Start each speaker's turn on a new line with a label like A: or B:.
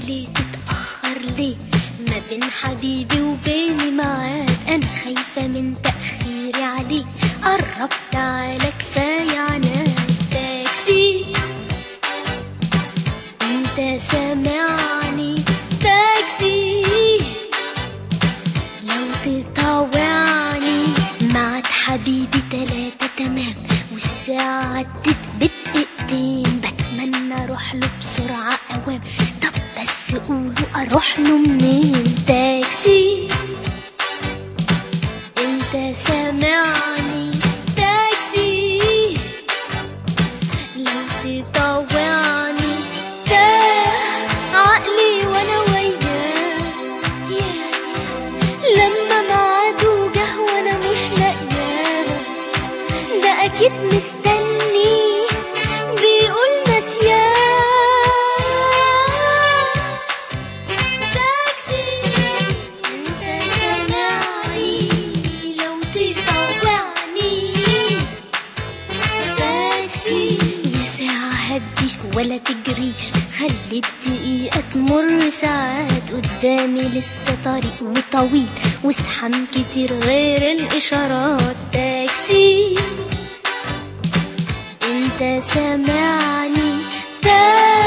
A: ليه تتأخر ليه ما بين حبيبي وبيني معاك أنا خايفة من تأخيري عليك قرب تعالى كفاية عناك تاكسي انت سامعني تاكسي لو تطاوعني معك حبيبي تلاتة تمام والساعة عدت بدقيقتين بتمنى اروح له بسرعة اوام طب بس قولوا اروح له منين تاكسي انت سامعني تاكسي لو تطوعني تاه عقلي وانا وياه ياه لما ميعاده جه وانا مش لاقياه ده اكيد مستني بيقول نسياه تاكسي انت سامعني لو تطوعني تاكسي يا ساعة هدي ولا تجريش خلي الدقيقة تمر ساعات قدامي لسه طريق وطويل وازحام كتير غير الإشارات تاكسي انت سامعني تاكسي